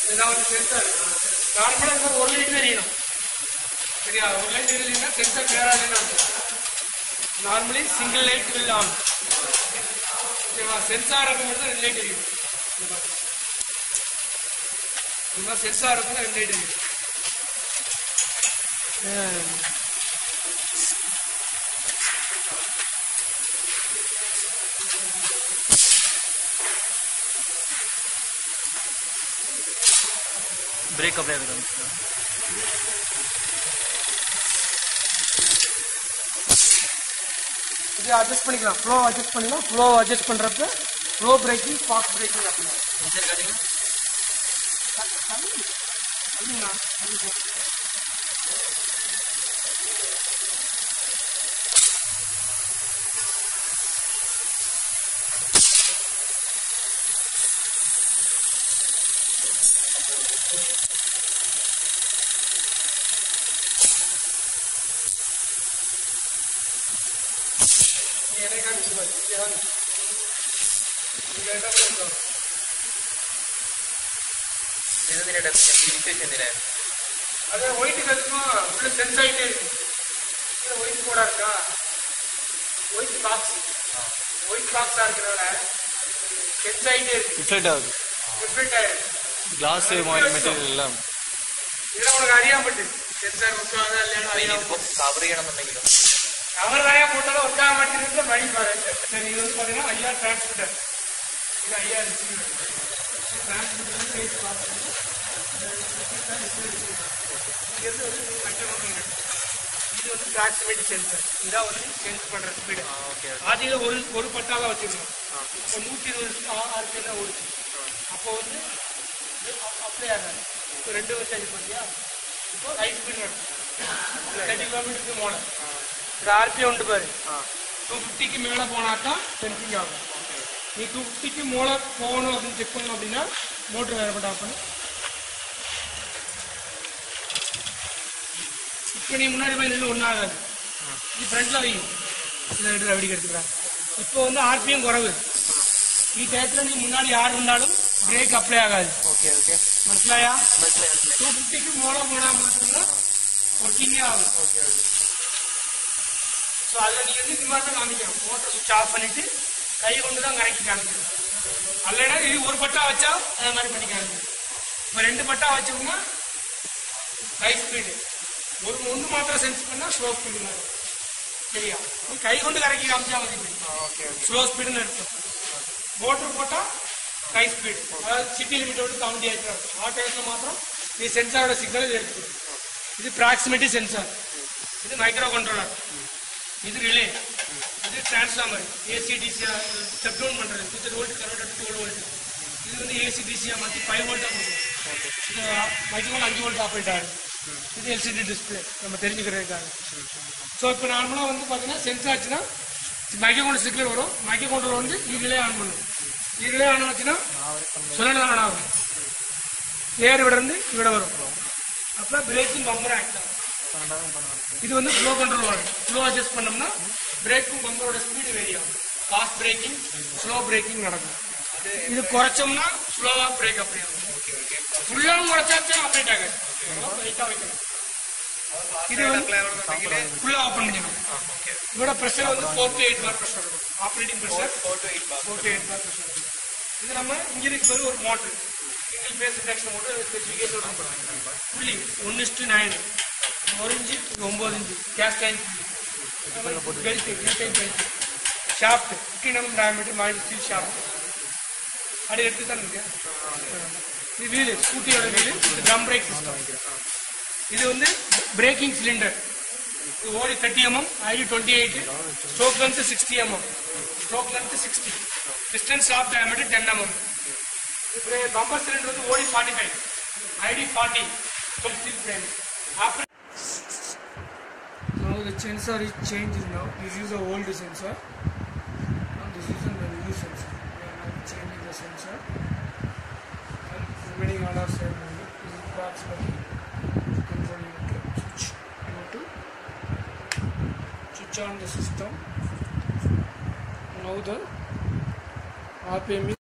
இதுதான் வந்து சென்சார் நார்மலாக இந்த ஒரு லைட் எரியணும் சரியா ஒரு லைட் எரியலைன்னா சென்சார் பேராதுன்னு normally single light will on ஓகேவா சென்சார் இருக்கும் மட்டும் ரெண்டு லைட் எரியும் இதுதான் சென்சார் இருக்கும் ரெண்டு லைட் எரியும் பிரேக் அப்படியே இருக்கு இது அட்ஜஸ்ட் பண்ணிக்கலாம் ஃப்ளோ அட்ஜஸ்ட் பண்ணிக்கலாம் ஃப்ளோ அட்ஜஸ்ட் பண்ணுறப்ப ஃப்ளோ பிரேக்கிங் ஃபாஸ்ட் பிரேக்கிங் அப்படின்னா சரி காட்டுங்க அப்படிங்களா எனக்கு காமிச்சு பாரு. இங்க வாங்க. இங்க என்ன பண்ணுறோம் ഇത് എന്തിനാ ഇൻഫെക്ഷൻ എന്തിനാ அது ஒயிட் கற்றுமா உள்ள சென்ஸ் ஆகிட்டே இருக்கு ஒயிட் கூட இருக்கா ஒயிட் பாக்ஸ் ஒயிட் பாக்ஸாக இருக்கிறனால சென்ஸ் ஆகிட்டே இருக்கு ரிஃப்ளெக்ட் ஆகுது டிஃப்ரெண்ட் ஆயிருக்கு கிளாஸ் மெட்டீரியல் எல்லாம் இதெல்லாம் உனக்கு அறியாமட்டு சென்சார் ஒர்க் ஆகுதா இல்லையான்னு அறியாம ഇതിപ്പോ കവർ ചെയ്യണമെന്നുണ്ടെങ്കിലും அவர் நிறையா போட்டாலும் ஒர்க் ஆக மாட்டேங்குது மணி பாரு சரி இது வந்து பார்த்தீங்கன்னா ஐயா டிரான்ஸ்மிட்டர் இது ஐயா ரிசீவர் டிரான்ஸ்மிட்டர் பேசி பார்த்து இங்கேருந்து வந்து கண்ட்ரோல் பண்ணுங்க இது வந்து ப்ராக்சிமிட்டி சென்சர் இதான் வந்து சேஞ்ச் பண்ணுற ஸ்பீடு ഓക്കെ ஆதியில் ஒரு ஒரு பட்டாலாம் வச்சுருந்தோம் இப்போ நூற்றி இருபது ஆர்பிஎம் தான் ஓடுச்சு அப்போ வந்து அப்ளை ஆகாது இப்போ ரெண்டு வருஷம் இது பண்ணியா இப்போ ஹை ஸ்பீட் நடக்கும் தேர்ட்டி கிலோமீட்டருக்கு போனேன் இது ஆர்பிஎம் உண்டு பாரு டூ ஃபிஃப்டிக்கு மேலே போனாக்கா சென்சிங் ஆகும் நீ டூ ஃபிஃப்டிக்கு மேலே போகணும் அப்படின்னு செக் பண்ணணும் அப்படின்னா மோட்டர் வேறு பட்டு ஆஃப் பண்ணு இப்போ நீ முன்னாடி போய் நின்று ஒன்றும் ஆகாது இது ஃப்ரண்ட்ல வையும் இதை எடுத்து அப்படி எடுத்துக்கிறேன் இப்போ வந்து ஆர்பிஎம் குறைவு ഈ ടയത്തിൽ നീ മുന്നാടി ആറ് இருந்தாலும் ബ്രേക്ക് അപ്ലൈ ആകാതെ ഓക്കെ ഓക്കെ മനസ്സിലായാ മനസ്സിലായി മനസ്സിലായി ടു ഫിഫ്റ്റിക്ക് മോളെ പോണാ മാത്രം വർക്കിംഗ് ആകും ஸோ அதில் நீங்கள் வந்து இது மாதிரி தான் காமிக்கணும் மோட்டர் சுவிட்ச் ஆஃப் பண்ணிட்டு கை கொண்டு தான் கரைக்கி காமிக்கணும் அல்லைனா இது ஒரு பட்டா வச்சா அதே மாதிரி பண்ணி காமிக்கணும் இப்போ ரெண்டு பட்டா வச்சோம்னா ஹை ஸ்பீடு ஒரு ஒன்று மாத்திரம் சென்ஸ் பண்ணால் ஸ்லோ ஸ்பீடு மாதிரி சரியா நீ கை கொண்டு கரைக்கி காமிச்சா மதி ഓക്കെ ஸ்லோ ஸ்பீடுன்னு அர்த்தம் மோட்டர் போட்டால் ஹை ஸ்பீட் அதாவது சிட்டி லிமிட் விட்டு தாண்டி ஆயிட்டு ஆ டயத்தில் மாத்திரம் நீ சென்சாரோட சிக்னல் இது எடுத்துக்கணும் இது ப்ராக்சிமிட்டி சென்சார் இது மைக்ரோ கண்ட்ரோலர் இது ரிலே இது transformer AC DC step down பண்ணுறது two volt converter twelve volt இது வந்து ஏசி டிசியாக மாற்றி ஃபைவ் வோல்ட்டாக கொடுக்கும் இது மைக்ரோஃபோன் அஞ்சு வோல்ட் ஆப்ரேட் ஆகுது இது எல்சிடி டிஸ்பிளே நம்ம தெரிஞ்சுக்கிறதுக்காக ஸோ இப்போ நார்மலாக வந்து பார்த்தீங்கன்னா சென்ஸ் ஆச்சுன்னா மைக்ரோஃபோன் சிக்னல் வரும் மைக்ரோஃபோனில் வந்து இதுலேயே ஆன் பண்ணும் இதுலேயே ஆன் ஆச்சுன்னா சுழல் ஆன் ஆகும் ஏர் இவிட இருந்து இவிட வரும் அப்போ பிரேக்கிங் பம்பர் ஆக்ட் ஆகும் இது வந்து ஃப்ளோ கண்ட்ரோல் வரும் ஃப்ளோ அட்ஜஸ்ட் பண்ணோம்னா பிரேக்கும் பம்பரோட ஸ்பீடு வேரி ஆகும் ஃபாஸ்ட் பிரேக்கிங் ஸ்லோ பிரேக்கிங் நடக்கும் இது குறைச்சோம்னா ஸ்லோவா பிரேக் அப்படி ஆகும் ஃபுல்லாக குறைச்சாச்சும் ஆப்ரேட் ஆகாது லைட்டாக வைக்கணும் இது வந்து ஃபுல்லாக ஓப்பன் பண்ணிக்கணும் இதோட ப்ரெஷர் வந்து four to eight bar pressure இருக்கும் operating pressure four to eight bar four to eight bar pressure இது நம்ம இன்ஜினுக்கு பதில் ஒரு motor single phase induction motor specification புள்ளி ஒன்று இஸ்ட்டு நைன் ஒரு இன்ச்சு இது ஒம்பது inch case tank belt retain belt shaft fifteen M diameter mild steel shaft அப்படி எடுத்து தான் இருக்கு இது வீலு ஸ்கூட்டியோட வீலு ட்ரம் பிரேக் சிஸ்டம் இது வந்து பிரேக்கிங் சிலிண்டர் இது ஓடி thirty MM ID twenty eight stroke length sixty MM stroke length sixty distance of diameter ten MM இப்போ பம்பர் சிலிண்டர் வந்து OD forty five ID forty twenty frame after Now the sensor is changed now. This is the old sensor. Now this is the new sensor. We are now changing the sensor. And remaining all are same only. This is approximately control unit switch. You have to switch on the system. Now the RPM is